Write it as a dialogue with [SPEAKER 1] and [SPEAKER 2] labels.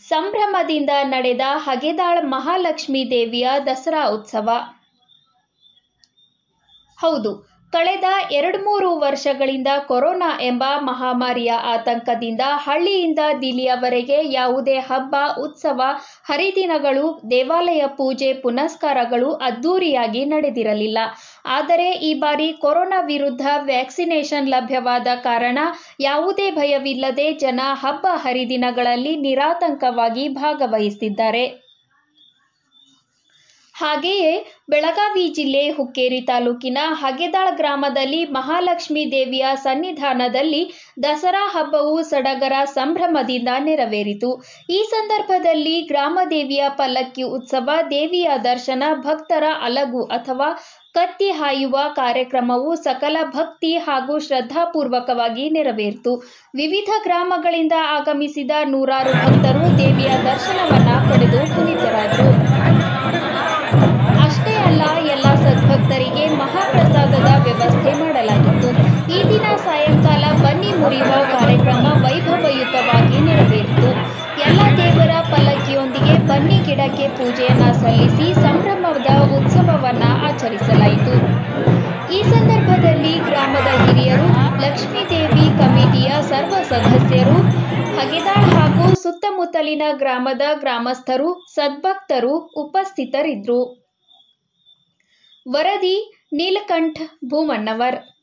[SPEAKER 1] ಸಂಭ್ರಮದಿಂದ ನಡೆದ ಹಗೆದಾಳ್ ಮಹಾಲಕ್ಷ್ಮೀ ದೇವಿಯ ದಸರಾ ಉತ್ಸವ ಹೌದು ಕಳೆದ ಎರಡ್ಮೂರು ವರ್ಷಗಳಿಂದ ಕೊರೋನಾ ಎಂಬ ಮಹಾಮಾರಿಯ ಆತಂಕದಿಂದ ಹಳ್ಳಿಯಿಂದ ದಿಲ್ಲಿಯವರೆಗೆ ಯಾವುದೇ ಹಬ್ಬ ಉತ್ಸವ ಹರಿದಿನಗಳು ದೇವಾಲಯ ಪೂಜೆ ಪುನಸ್ಕಾರಗಳು ಅದ್ದೂರಿಯಾಗಿ ನಡೆದಿರಲಿಲ್ಲ ಆದರೆ ಈ ಬಾರಿ ಕೊರೋನಾ ವಿರುದ್ಧ ವ್ಯಾಕ್ಸಿನೇಷನ್ ಲಭ್ಯವಾದ ಕಾರಣ ಯಾವುದೇ ಭಯವಿಲ್ಲದೆ ಜನ ಹಬ್ಬ ಹರಿದಿನಗಳಲ್ಲಿ ನಿರಾತಂಕವಾಗಿ ಭಾಗವಹಿಸಿದ್ದಾರೆ ಹಾಗೆಯೇ ಬೆಳಗಾವಿ ಜಿಲ್ಲೆ ಹುಕ್ಕೇರಿ ತಾಲೂಕಿನ ಹಗೆದಾಳ್ ಗ್ರಾಮದಲ್ಲಿ ಮಹಾಲಕ್ಷ್ಮೀ ದೇವಿಯ ಸನ್ನಿಧಾನದಲ್ಲಿ ದಸರಾ ಹಬ್ಬವು ಸಡಗರ ಸಂಭ್ರಮದಿಂದ ನೆರವೇರಿತು ಈ ಸಂದರ್ಭದಲ್ಲಿ ಗ್ರಾಮ ದೇವಿಯ ಪಲ್ಲಕ್ಕಿ ಉತ್ಸವ ದೇವಿಯ ದರ್ಶನ ಭಕ್ತರ ಅಲಗು ಅಥವಾ ಕತ್ತಿ ಹಾಯುವ ಕಾರ್ಯಕ್ರಮವು ಸಕಲ ಭಕ್ತಿ ಹಾಗೂ ಶ್ರದ್ಧಾಪೂರ್ವಕವಾಗಿ ನೆರವೇರಿತು ವಿವಿಧ ಗ್ರಾಮಗಳಿಂದ ಆಗಮಿಸಿದ ನೂರಾರು ಭಕ್ತರು ದೇವಿಯ ದರ್ಶನವನ್ನ ಪಡೆದು ಪುನೀತರಾದರು ಅಷ್ಟೇ ಅಲ್ಲ ಎಲ್ಲ ಸದ್ಭಕ್ತರಿಗೆ ಮಹಾಪ್ರಸಾದದ ವ್ಯವಸ್ಥೆ ಮಾಡಲಾಗಿತ್ತು ಈ ದಿನ ಸಾಯಂಕಾಲ ಬನ್ನಿ ಮುರಿಯುವ ಕಾರ್ಯಕ್ರಮ ವೈಭವಯುತವಾಗಿ ನೆರವೇರಿತು ಎಲ್ಲ ದೇವರ ಪಲ್ಲಕ್ಕಿಯೊಂದಿಗೆ ಬನ್ನಿ ಗಿಡಕ್ಕೆ ಪೂಜೆಯನ್ನ ಸಲ್ಲಿಸಿ ಸಂಭ್ರಮದ ಉತ್ಸವವನ್ನ ಆಚರಿಸಲಾಯಿತು ಈ ಸಂದರ್ಭದಲ್ಲಿ ಗ್ರಾಮದ ಹಿರಿಯರು ಲಕ್ಷ್ಮೀದೇವಿ ಕಮಿಟಿಯ ಸರ್ವ ಸದಸ್ಯರು ಹಗೆದಾಳ್ ಹಾಗೂ ಸುತ್ತಮುತ್ತಲಿನ ಗ್ರಾಮದ ಗ್ರಾಮಸ್ಥರು ಸದ್ಭಕ್ತರು ಉಪಸ್ಥಿತರಿದ್ದರು ವರದಿ ನೀಲಕಂಠ್ ಭೂಮಣ್ಣವರ್